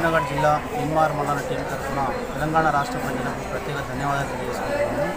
కరీంనగర్ జిల్లా ఎన్ఆర్ మండల టీం తరఫున తెలంగాణ రాష్ట్ర ప్రజలకు ప్రత్యేక ధన్యవాదాలు తెలియజేసుకుంటున్నాను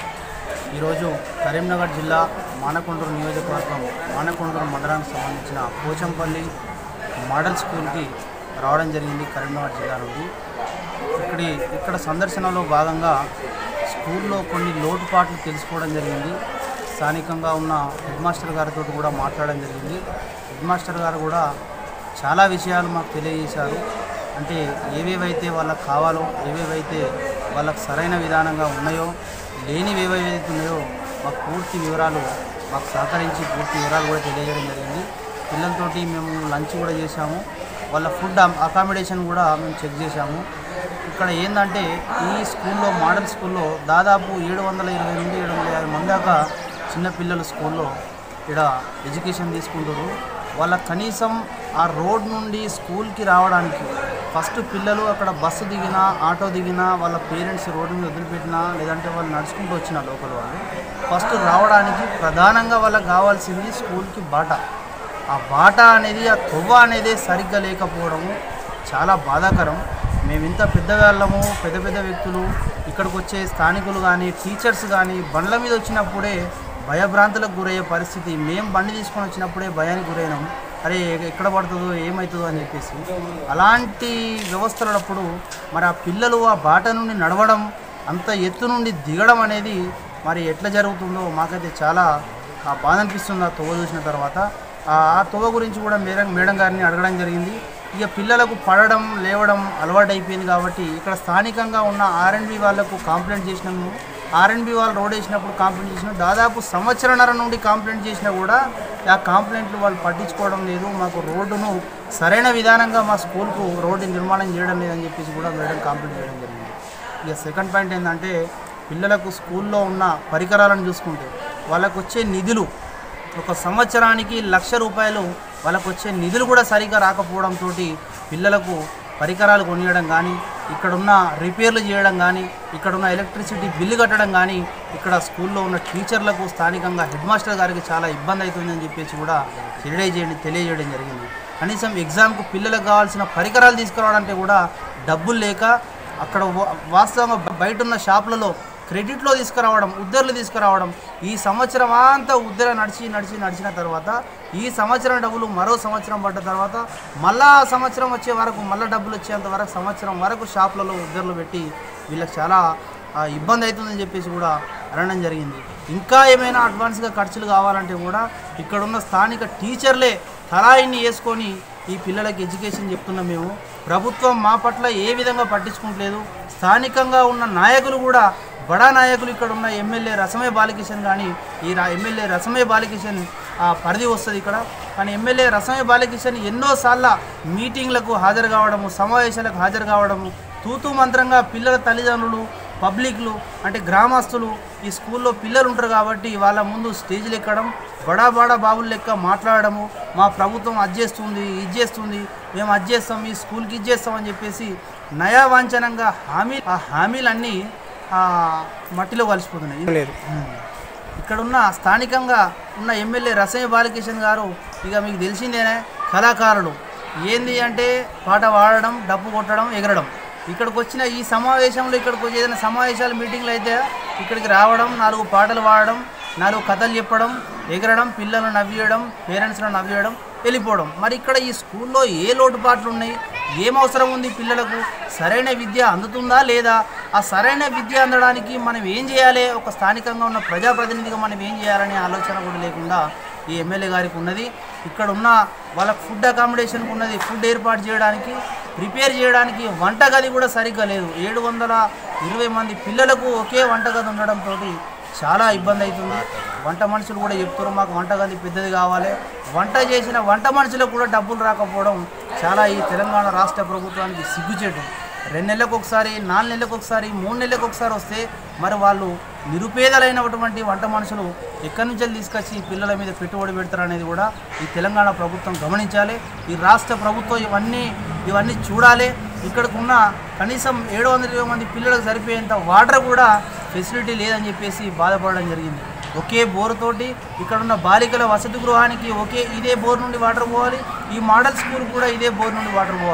ఈరోజు కరీంనగర్ జిల్లా మానకొండూరు నియోజకవర్గం మానకొండూరు మండలానికి సంబంధించిన పోచంపల్లి మోడల్ స్కూల్కి రావడం జరిగింది కరీంనగర్ జిల్లా నుండి ఇక్కడి ఇక్కడ సందర్శనలో భాగంగా స్కూల్లో కొన్ని లోటుపాట్లు తెలుసుకోవడం జరిగింది స్థానికంగా ఉన్న హెడ్ మాస్టర్ గారితో కూడా మాట్లాడడం జరిగింది హెడ్ మాస్టర్ గారు కూడా చాలా విషయాలు మాకు తెలియజేశారు అంటే ఏవేవైతే వాళ్ళకి కావాలో ఏవేవైతే వాళ్ళకి సరైన విధానంగా ఉన్నాయో లేనివి ఏవైతే ఉన్నాయో మాకు పూర్తి వివరాలు మాకు సహకరించి పూర్తి వివరాలు కూడా తెలియజేయడం జరిగింది పిల్లలతోటి మేము లంచ్ కూడా చేశాము వాళ్ళ ఫుడ్ అకామిడేషన్ కూడా మేము చెక్ చేశాము ఇక్కడ ఏంటంటే ఈ స్కూల్లో మోడల్ స్కూల్లో దాదాపు ఏడు వందల ఇరవై నుండి ఏడు వందల యాభై మంది దాకా చిన్నపిల్లలు స్కూల్లో ఇక్కడ ఎడ్యుకేషన్ తీసుకుంటారు వాళ్ళ కనీసం ఆ రోడ్ నుండి స్కూల్కి రావడానికి ఫస్ట్ పిల్లలు అక్కడ బస్సు దిగినా ఆటో దిగినా వాళ్ళ పేరెంట్స్ రోడ్డు మీద వదిలిపెట్టినా లేదంటే వాళ్ళు నడుచుకుంటూ వచ్చిన లోపల వాళ్ళు ఫస్ట్ రావడానికి ప్రధానంగా వాళ్ళకి కావాల్సింది స్కూల్కి బాట ఆ బాట అనేది ఆ తొవ్వ అనేది సరిగ్గా లేకపోవడము చాలా బాధాకరం మేము ఇంత పెద్దవాళ్ళము పెద్ద పెద్ద వ్యక్తులు ఇక్కడికి వచ్చే స్థానికులు కానీ టీచర్స్ కానీ బండ్ల మీద వచ్చినప్పుడే భయభ్రాంతులకు గురయ్యే పరిస్థితి మేము బండి తీసుకొని వచ్చినప్పుడే భయానికి గురైనాం అరే ఎక్కడ పడుతుందో ఏమవుతుందో అని చెప్పేసి అలాంటి వ్యవస్థలప్పుడు మరి ఆ పిల్లలు ఆ బాట నుండి నడవడం అంత ఎత్తు నుండి దిగడం అనేది మరి ఎట్లా జరుగుతుందో మాకైతే చాలా ఆ బాధ అనిపిస్తుంది ఆ తొవ్వ చూసిన తర్వాత ఆ ఆ తొవ్వ గురించి కూడా మేడం మేడం గారిని అడగడం జరిగింది ఇక పిల్లలకు పడడం లేవడం అలవాటు అయిపోయింది కాబట్టి ఇక్కడ స్థానికంగా ఉన్న ఆర్ఎండ్బి వాళ్ళకు కంప్లైంట్ చేసినాము ఆర్ఎండ్బి వాళ్ళు రోడ్ వేసినప్పుడు కంప్లైంట్ చేసినాం దాదాపు సంవత్సరన్నర నుండి కంప్లైంట్ చేసినా కూడా ఆ కంప్లైంట్లు వాళ్ళు పట్టించుకోవడం లేదు మాకు రోడ్డును సరైన విధానంగా మా స్కూల్కు రోడ్డు నిర్మాణం చేయడం లేదని చెప్పేసి కూడా మేడం కంప్లైంట్ చేయడం జరిగింది ఇక సెకండ్ పాయింట్ ఏంటంటే పిల్లలకు స్కూల్లో ఉన్న పరికరాలను చూసుకుంటే వాళ్ళకు వచ్చే నిధులు ఒక సంవత్సరానికి లక్ష రూపాయలు వాళ్ళకు వచ్చే నిధులు కూడా సరిగ్గా రాకపోవడంతో పిల్లలకు పరికరాలు కొనియడం కానీ ఇక్కడున్న రిపేర్లు చేయడం కానీ ఇక్కడున్న ఎలక్ట్రిసిటీ బిల్లు కట్టడం కానీ ఇక్కడ స్కూల్లో ఉన్న టీచర్లకు స్థానికంగా హెడ్ మాస్టర్ గారికి చాలా ఇబ్బంది అవుతుందని చెప్పేసి కూడా తెలియజేయండి తెలియజేయడం జరిగింది కనీసం ఎగ్జామ్కు పిల్లలకు కావాల్సిన పరికరాలు తీసుకురావడంటే కూడా డబ్బులు లేక అక్కడ వా- వాస్తవంగా బ- బయట ఉన్న షాపులలో క్రెడిట్లో తీసుకురావడం ఉద్దర్లు తీసుకురావడం ఈ సంవత్సరం అంతా ఉద్దర నడిచి నడిచి నడిచిన తర్వాత ఈ సంవత్సరం డబ్బులు మరో సంవత్సరం పడ్డ తర్వాత మళ్ళా ఆ సంవత్సరం వచ్చే వరకు మళ్ళీ డబ్బులు వచ్చేంత వరకు సంవత్సరం వరకు షాపులలో ఉద్దర్లు పెట్టి వీళ్ళకి చాలా ఆ, ఇబ్బంది అవుతుందని చెప్పేసి కూడా అనడం జరిగింది ఇంకా ఏమైనా అడ్వాన్స్గా ఖర్చులు కావాలంటే కూడా ఇక్కడున్న స్థానిక టీచర్లే తరాయిని వేసుకొని ఈ పిల్లలకి ఎడ్యుకేషన్ చెప్తున్నాం మేము ప్రభుత్వం మా పట్ల ఏ విధంగా పట్టించుకోవట్లేదు స్థానికంగా ఉన్న నాయకులు కూడా బడా నాయకులు ఇక్కడ ఉన్న ఎమ్మెల్యే రసమయ్య బాలకిషన్ కానీ ఈ రా ఎమ్మెల్యే రసమయ్య బాలకిషన్ ఆ పరిధి వస్తుంది ఇక్కడ కానీ ఎమ్మెల్యే రసమయ్య బాలకిషన్ ఎన్నోసార్ల మీటింగ్లకు హాజరు కావడము సమావేశాలకు హాజరు కావడము తూతూ మంత్రంగా పిల్లల తల్లిదండ్రులు పబ్లిక్లు అంటే గ్రామస్తులు ఈ స్కూల్లో పిల్లలు ఉంటారు కాబట్టి వాళ్ళ ముందు స్టేజ్లు ఎక్కడం బడా బడా బాబుల లెక్క మాట్లాడడము మా ప్రభుత్వం అది చేస్తుంది ఇది చేస్తుంది మేము అది చేస్తాం ఈ స్కూల్కి ఇది చేస్తామని చెప్పేసి నయావాంఛనంగా హామీ ఆ హామీలన్నీ ఆ, మట్టిలో కలిసిపోతున్నాయి లేదు ఉమ్. ఇక్కడ ఉన్న స్థానికంగా ఉన్న ఎమ్మెల్యే రసయ్య బాలకిషన్ గారు ఇక మీకు తెలిసిందేనే కళాకారుడు ఏంది అంటే పాట పాడడం డప్పు కొట్టడం ఎగరడం ఇక్కడికి వచ్చిన ఈ సమావేశంలో ఇక్కడికి వచ్చి ఏదైనా సమావేశాలు మీటింగ్లు అయితే ఇక్కడికి రావడం నాలుగు పాటలు పాడడం నాలుగు కథలు చెప్పడం ఎగరడం పిల్లలను నవ్వియడం పేరెంట్స్లను నవ్వియడం వెళ్ళిపోవడం మరి ఇక్కడ ఈ స్కూల్లో ఏ లోటుపాట్లు ఉన్నాయి ఏం అవసరం ఉంది పిల్లలకు సరైన విద్య అందుతుందా లేదా ఆ సరైన విద్య అందడానికి మనం ఏం చేయాలి ఒక స్థానికంగా ఉన్న ప్రజాప్రతినిధిగా మనం ఏం చేయాలనే ఆలోచన కూడా లేకుండా ఈ ఎమ్మెల్యే గారికి ఉన్నది ఇక్కడ ఉన్న వాళ్ళకి ఫుడ్ అకామిడేషన్కి ఉన్నది ఫుడ్ ఏర్పాటు చేయడానికి ప్రిపేర్ చేయడానికి వంటగది కూడా సరిగ్గా లేదు ఏడు వందల ఇరవై మంది పిల్లలకు ఒకే వంటగది ఉండడంతో చాలా ఇబ్బంది అవుతుంది వంట మనుషులు కూడా చెప్తారు మాకు వంటగది పెద్దది కావాలి వంట చేసిన వంట మనుషులకు కూడా డబ్బులు రాకపోవడం చాలా ఈ తెలంగాణ రాష్ట్ర ప్రభుత్వానికి సిగ్గుచేటు రెండు నెలలకు ఒకసారి నాలుగు నెలలకు ఒకసారి మూడు నెలలకు ఒకసారి వస్తే మరి వాళ్ళు నిరుపేదలైనటువంటి వంట మనుషులు ఎక్కడి నుంచి తీసుకొచ్చి ఈ పిల్లల మీద పెట్టుబడి పెడతారు అనేది కూడా ఈ తెలంగాణ ప్రభుత్వం గమనించాలి ఈ రాష్ట్ర ప్రభుత్వం ఇవన్నీ ఇవన్నీ చూడాలి ఇక్కడికి ఉన్న కనీసం ఏడు వందల ఇరవై మంది పిల్లలకు సరిపోయేంత వాటర్ కూడా ఫెసిలిటీ లేదని చెప్పేసి బాధపడడం జరిగింది ఒకే బోరుతోటి ఇక్కడ ఉన్న బాలికల వసతి గృహానికి ఒకే ఇదే బోర్ నుండి వాటర్ పోవాలి ఈ మోడల్ స్కూల్ కూడా ఇదే బోర్ నుండి వాటర్ పోవాలి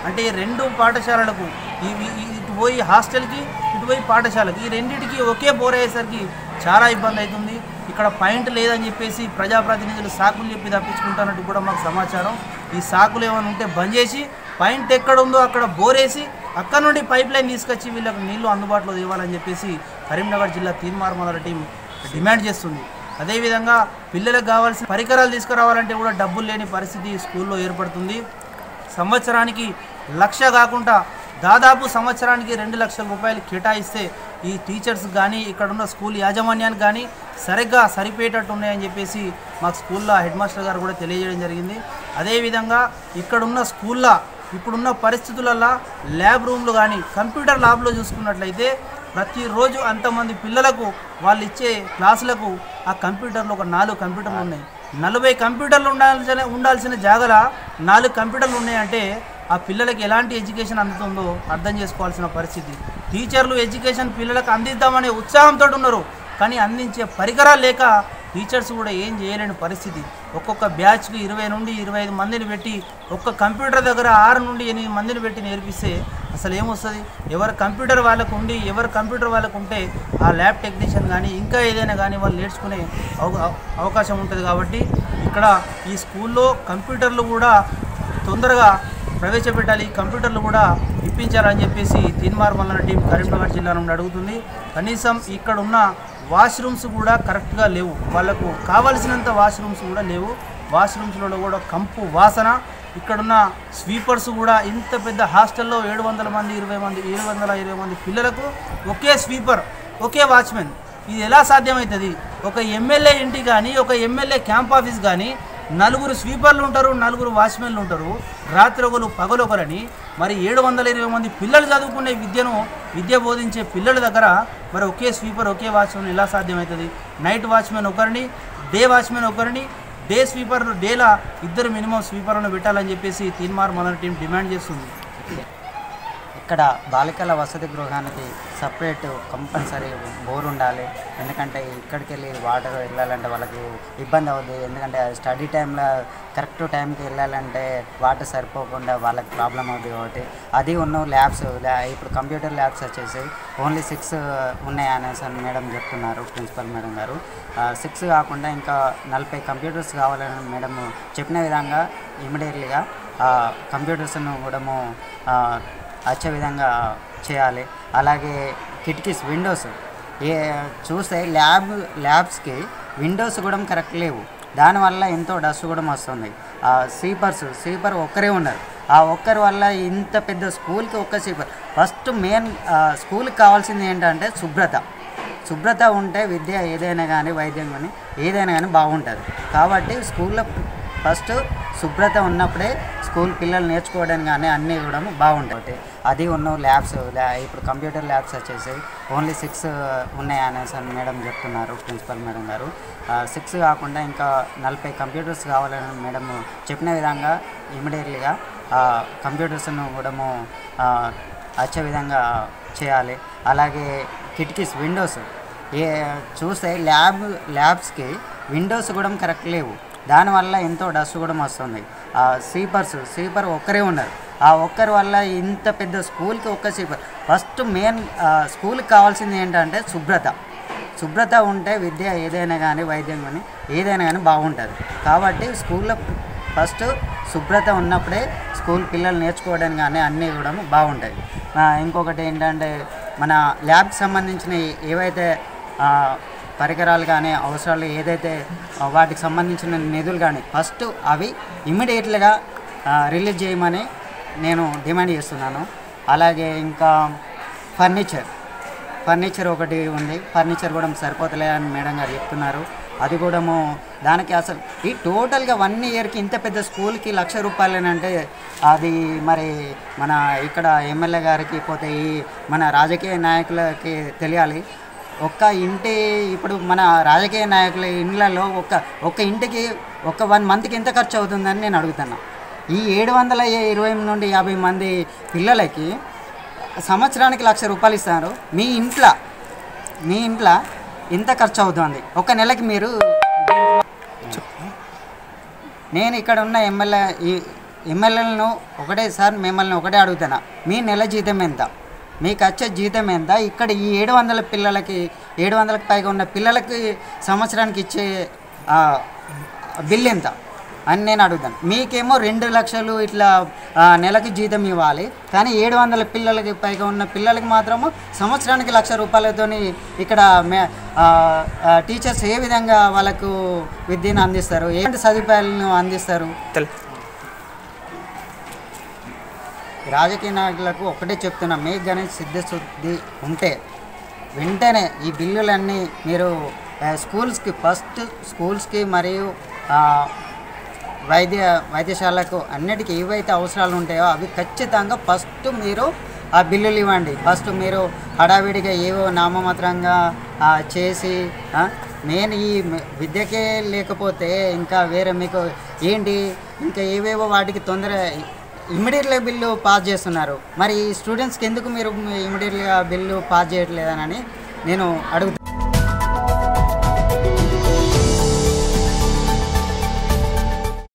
అంటే ఈ రెండు పాఠశాలలకు ఇవి ఈ- ఇటు పోయి హాస్టల్కి ఇటు పోయి పాఠశాలకి ఈ రెండింటికి ఒకే బోర్ అయ్యేసరికి చాలా ఇబ్బంది అవుతుంది ఇక్కడ పాయింట్ లేదని చెప్పేసి ప్రజాప్రతినిధులు సాకులు చెప్పి తప్పించుకుంటున్నట్టు కూడా మాకు సమాచారం ఈ సాకులు ఏమైనా ఉంటే బంద్ చేసి పాయింట్ ఎక్కడ ఉందో అక్కడ బోరేసి అక్కడ నుండి పైప్ లైన్ తీసుకొచ్చి వీళ్ళకి నీళ్లు అందుబాటులో ఇవ్వాలని చెప్పేసి కరీంనగర్ జిల్లా తీన్మార్ మొదల టీం డిమాండ్ చేస్తుంది అదేవిధంగా పిల్లలకు కావాల్సిన పరికరాలు తీసుకురావాలంటే కూడా డబ్బులు లేని పరిస్థితి స్కూల్లో ఏర్పడుతుంది సంవత్సరానికి లక్ష కాకుండా దాదాపు సంవత్సరానికి రెండు లక్షల రూపాయలు కేటాయిస్తే ఈ టీచర్స్ కానీ ఇక్కడ ఉన్న స్కూల్ యాజమాన్యానికి కానీ సరిగ్గా సరిపోయేటట్టు ఉన్నాయని చెప్పేసి మాకు స్కూల్లో హెడ్ మాస్టర్ గారు కూడా తెలియజేయడం జరిగింది అదేవిధంగా ఇక్కడున్న స్కూల్లో ఇప్పుడున్న పరిస్థితులలో ల్యాబ్ రూమ్లు కానీ కంప్యూటర్ ల్యాబ్లో చూసుకున్నట్లయితే ప్రతిరోజు అంతమంది పిల్లలకు వాళ్ళు ఇచ్చే క్లాసులకు ఆ కంప్యూటర్లు ఒక నాలుగు కంప్యూటర్లు ఉన్నాయి నలభై కంప్యూటర్లు ఉండాల్సిన ఉండాల్సిన జాగల నాలుగు కంప్యూటర్లు ఉన్నాయంటే ఆ పిల్లలకి ఎలాంటి ఎడ్యుకేషన్ అందుతుందో అర్థం చేసుకోవాల్సిన పరిస్థితి టీచర్లు ఎడ్యుకేషన్ పిల్లలకు అందిద్దామనే ఉత్సాహంతో ఉన్నారు కానీ అందించే పరికరాలు లేక టీచర్స్ కూడా ఏం చేయలేని పరిస్థితి ఒక్కొక్క బ్యాచ్కి ఇరవై నుండి ఇరవై ఐదు మందిని పెట్టి ఒక్క కంప్యూటర్ దగ్గర ఆరు నుండి ఎనిమిది మందిని పెట్టి నేర్పిస్తే అసలు ఏమొస్తుంది ఎవరి కంప్యూటర్ వాళ్ళకు ఉండి ఎవరి కంప్యూటర్ వాళ్ళకు ఉంటే ఆ ల్యాబ్ టెక్నీషియన్ కానీ ఇంకా ఏదైనా కానీ వాళ్ళు నేర్చుకునే అవ- అవకాశం ఉంటుంది కాబట్టి ఇక్కడ ఈ స్కూల్లో కంప్యూటర్లు కూడా తొందరగా ప్రవేశపెట్టాలి ఈ కంప్యూటర్లు కూడా ఇప్పించాలని చెప్పేసి తీన్మార్ మల్లన టీం కరీంనగర్ జిల్లా నుండి అడుగుతుంది కనీసం ఇక్కడ ఉన్న వాష్రూమ్స్ కూడా కరెక్ట్గా లేవు వాళ్ళకు కావలసినంత వాష్రూమ్స్ కూడా లేవు వాష్రూమ్స్లో కూడా కంపు వాసన ఇక్కడున్న స్వీపర్స్ కూడా ఇంత పెద్ద హాస్టల్లో ఏడు వందల మంది ఇరవై మంది ఏడు వందల ఇరవై మంది పిల్లలకు ఒకే స్వీపర్ ఒకే వాచ్మెన్ ఇది ఎలా సాధ్యమవుతుంది ఒక ఎమ్మెల్యే ఇంటి కానీ ఒక ఎమ్మెల్యే క్యాంప్ ఆఫీస్ కానీ నలుగురు స్వీపర్లు ఉంటారు నలుగురు వాచ్మెన్లు ఉంటారు రాత్రి ఒకరు పగలొకరని మరి ఏడు వందల ఇరవై మంది పిల్లలు చదువుకునే విద్యను విద్య బోధించే పిల్లల దగ్గర మరి ఒకే స్వీపర్ ఒకే వాచ్మెన్ ఎలా సాధ్యమవుతుంది నైట్ వాచ్మెన్ ఒకరిని డే వాచ్మెన్ ఒకరిని డే స్వీపర్ డేలా ఇద్దరు మినిమం స్వీపర్లను పెట్టాలని చెప్పేసి తీన్మార్ మన టీం డిమాండ్ చేస్తుంది ఇక్కడ బాలికల వసతి గృహానికి సపరేట్ కంపల్సరీ బోర్ ఉండాలి ఎందుకంటే ఇక్కడికి వెళ్ళి వాటర్ వెళ్ళాలంటే వాళ్ళకి ఇబ్బంది అవుతుంది ఎందుకంటే స్టడీ టైంలో కరెక్ట్ టైంకి వెళ్ళాలంటే వాటర్ సరిపోకుండా వాళ్ళకి ప్రాబ్లం అవుతుంది కాబట్టి అది ఉన్న ల్యాబ్స్ ఇప్పుడు కంప్యూటర్ ల్యాబ్స్ వచ్చేసి ఓన్లీ సిక్స్ ఉన్నాయి అనేసి అని మేడం చెప్తున్నారు ప్రిన్సిపల్ మేడం గారు సిక్స్ కాకుండా ఇంకా నలభై కంప్యూటర్స్ కావాలని మేడం చెప్పిన విధంగా ఇమీడియట్లీగా కంప్యూటర్స్ను కూడా వచ్చే విధంగా చేయాలి అలాగే కిటికీస్ విండోస్ ఏ చూస్తే ల్యాబ్ ల్యాబ్స్కి విండోస్ కూడా కరెక్ట్ లేవు దానివల్ల ఎంతో డస్ట్ కూడా వస్తుంది స్వీపర్స్ స్వీపర్ ఒక్కరే ఉన్నారు ఆ ఒక్కరి వల్ల ఇంత పెద్ద స్కూల్కి ఒక్క స్వీపర్ ఫస్ట్ మెయిన్ స్కూల్కి కావాల్సింది ఏంటంటే శుభ్రత శుభ్రత ఉంటే విద్య ఏదైనా కానీ వైద్యం కానీ ఏదైనా కానీ బాగుంటుంది కాబట్టి స్కూల్లో ఫస్ట్ శుభ్రత ఉన్నప్పుడే స్కూల్ పిల్లలు నేర్చుకోవడానికి కానీ అన్నీ కూడా బాగుంటాయి అది ఉన్న ల్యాబ్స్ ఇప్పుడు కంప్యూటర్ ల్యాబ్స్ వచ్చేసి ఓన్లీ సిక్స్ ఉన్నాయి అనేసి అని మేడం చెప్తున్నారు ప్రిన్సిపల్ మేడం గారు సిక్స్ కాకుండా ఇంకా నలభై కంప్యూటర్స్ కావాలని మేడం చెప్పిన విధంగా ఇమీడియట్లీగా కంప్యూటర్స్ను కూడా వచ్చే విధంగా చేయాలి అలాగే కిటికీస్ విండోస్ ఏ చూస్తే ల్యాబ్ ల్యాబ్స్కి విండోస్ కూడా కరెక్ట్ లేవు దానివల్ల ఎంతో డస్ట్ కూడా వస్తుంది స్వీపర్స్ స్వీపర్ ఒక్కరే ఉన్నారు ఆ ఒక్కరి వల్ల ఇంత పెద్ద స్కూల్కి ఒక్క స్వీపర్ ఫస్ట్ మెయిన్ స్కూల్కి కావాల్సింది ఏంటంటే శుభ్రత శుభ్రత ఉంటే విద్య ఏదైనా కానీ వైద్యం కానీ ఏదైనా కానీ బాగుంటుంది కాబట్టి స్కూల్లో ఫస్ట్ శుభ్రత ఉన్నప్పుడే స్కూల్ పిల్లలు నేర్చుకోవడానికి కానీ అన్నీ కూడా బాగుంటాయి ఆ, ఇంకొకటి ఏంటంటే మన ల్యాబ్కి సంబంధించిన ఏవైతే ఆ, పరికరాలు కానీ అవసరాలు ఏదైతే ఆ, వాటికి సంబంధించిన నిధులు కానీ ఫస్ట్ అవి ఇమ్మీడియట్లీగా రిలీజ్ చేయమని నేను డిమాండ్ చేస్తున్నాను అలాగే ఇంకా ఫర్నిచర్ ఫర్నిచర్ ఒకటి ఉంది ఫర్నిచర్ కూడా సరిపోతలే అని మేడం గారు చెప్తున్నారు అది కూడా దానికి అసలు ఈ టోటల్గా వన్ ఇయర్కి ఇంత పెద్ద స్కూల్కి లక్ష రూపాయలేనంటే అది మరి మన ఇక్కడ ఎమ్మెల్యే గారికి పోతే ఈ మన రాజకీయ నాయకులకి తెలియాలి ఒక్క ఇంటి ఇప్పుడు మన రాజకీయ నాయకుల ఇండ్లలో ఒక్క ఒక్క ఇంటికి ఒక వన్ మంత్కి ఎంత ఖర్చు అవుతుందని నేను అడుగుతున్నా ఈ ఏడు వందల ఇరవై నుండి యాభై మంది పిల్లలకి సంవత్సరానికి లక్ష రూపాయలు ఇస్తారు మీ ఇంట్లో మీ ఇంట్లో ఎంత ఖర్చు అవుతుంది ఒక నెలకి మీరు నేను ఇక్కడ ఉన్న ఎమ్మెల్యే ఈ ఎమ్మెల్యేలను ఒకటే సార్ మిమ్మల్ని ఒకటే అడుగుతున్నా మీ నెల జీతం ఎంత మీకు వచ్చే జీతం ఎంత ఇక్కడ ఈ ఏడు వందల పిల్లలకి ఏడు వందలకు పైగా ఉన్న పిల్లలకి సంవత్సరానికి ఇచ్చే ఆ, బిల్ ఎంత అని నేను అడుగుతాను మీకేమో రెండు లక్షలు ఇట్లా ఆ, నెలకి జీతం ఇవ్వాలి కానీ ఏడు వందల పిల్లలకి పైగా ఉన్న పిల్లలకి మాత్రము సంవత్సరానికి లక్ష రూపాయలతోని ఇక్కడ మే ఆ, ఆ, టీచర్స్ ఏ విధంగా వాళ్ళకు విద్యను అందిస్తారు ఏంటి సదుపాయాలను అందిస్తారు రాజకీయ నాయకులకు ఒకటే చెప్తున్నా మీకు కానీ సిద్ధశుద్ధి ఉంటే వెంటనే ఈ బిల్లులన్నీ మీరు ఆ, స్కూల్స్కి ఫస్ట్ స్కూల్స్కి మరియు ఆ, వైద్య వైద్యశాలకు అన్నిటికీ ఏవైతే అవసరాలు ఉంటాయో అవి ఖచ్చితంగా ఫస్ట్ మీరు ఆ బిల్లులు ఇవ్వండి ఫస్ట్ మీరు హడావిడిగా ఏవో నామమాత్రంగా ఆ, చేసి ఆ, నేను ఈ మ- విద్యకే లేకపోతే ఇంకా వేరే మీకు ఏంటి ఇంకా ఏవేవో వాటికి తొందర ఇమ్మీడియట్గా బిల్లు పాస్ చేస్తున్నారు మరి ఈ స్టూడెంట్స్కి ఎందుకు మీరు ఇమ్మీడియట్గా బిల్లు పాస్ చేయట్లేదనని నేను అడుగుతాను